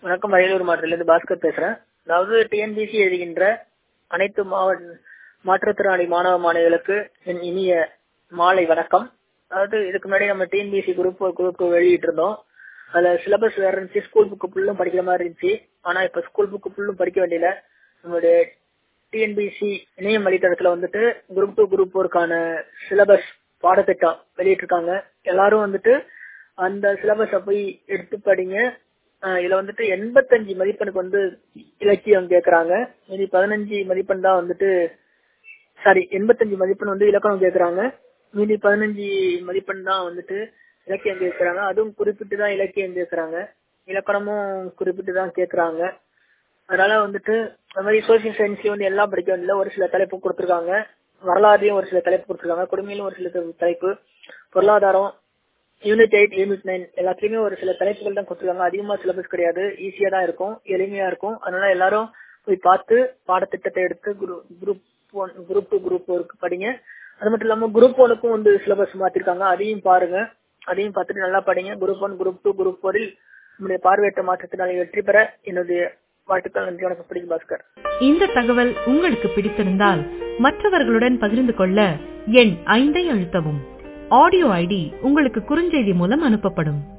வணக்கம் அரியலூர் மாவட்டத்திலிருந்து பாஸ்கர் பேசுறேன் அதாவது டிஎன்பிசி எழுதுகின்ற அனைத்து மாவட்ட மாற்றுத்திறனாளி மாணவ மாணவிகளுக்கு என் இனிய மாலை வணக்கம் அதாவது இதுக்கு முன்னாடி நம்ம டிஎன்பிசி குரூப் குரூப் வெளியிட்டு இருந்தோம் அதுல சிலபஸ் வேற இருந்துச்சு ஸ்கூல் புக்கு ஃபுல்லும் படிக்கிற மாதிரி இருந்துச்சு ஆனா இப்ப ஸ்கூல் புக்கு ஃபுல்லும் படிக்க வேண்டியல நம்மளுடைய டிஎன்பிசி இணையம் வழித்தடத்துல வந்துட்டு குரூப் டூ குரூப் ஃபோருக்கான சிலபஸ் பாடத்திட்டம் வெளியிட்டிருக்காங்க எல்லாரும் வந்துட்டு அந்த சிலபஸ போய் எடுத்து படிங்க ஆஹ் இதுல வந்துட்டு எண்பத்தஞ்சு மதிப்பெனுக்கு வந்து இலக்கியம் கேக்குறாங்க மீதி பதினஞ்சு மதிப்பெண் தான் வந்துட்டு சாரி எண்பத்தஞ்சு மதிப்பெண் வந்து இலக்கணம் கேக்குறாங்க மீதி பதினஞ்சு மதிப்பெண் தான் வந்துட்டு இலக்கியம் கேக்குறாங்க அதுவும் குறிப்பிட்டு தான் இலக்கியம் கேக்குறாங்க இலக்கணமும் குறிப்பிட்டு தான் கேக்குறாங்க அதனால வந்துட்டு அந்த மாதிரி சோசியல் சயின்ஸ்லயும் வந்து எல்லாம் படிக்க வேண்டியது ஒரு சில தலைப்பு கொடுத்துருக்காங்க வரலாறுலயும் ஒரு சில தலைப்பு கொடுத்துருக்காங்க குடுமையிலும் ஒரு சில தலைப்பு பொருளாதாரம் யூனிட் எயிட் யூனிட் நைன் எல்லாத்துலயுமே ஒரு சில தலைப்புகள் தான் கொடுத்துருக்காங்க அதிகமா சிலபஸ் கிடையாது ஈஸியா தான் இருக்கும் எளிமையா இருக்கும் அதனால எல்லாரும் போய் பார்த்து பாடத்திட்டத்தை எடுத்து group one group two group ஒருக்கு படிங்க அது மட்டும் இல்லாம குரூப் ஒனுக்கும் வந்து சிலபஸ் மாத்திருக்காங்க அதையும் பாருங்க அதையும் பார்த்துட்டு நல்லா படிங்க group one group two group ஃபோரில் நம்முடைய பார்வையற்ற மாற்றத்தினால வெற்றி பெற என்னுடைய வாழ்த்துக்கள் நன்றி வணக்கம் பிடிக்கும் பாஸ்கர் இந்த தகவல் உங்களுக்கு பிடித்திருந்தால் மற்றவர்களுடன் பகிர்ந்து கொள்ள எண் ஐந்தை அழுத்தவும் ஆடியோ ஐடி உங்களுக்கு குறுஞ்செய்தி மூலம் அனுப்பப்படும்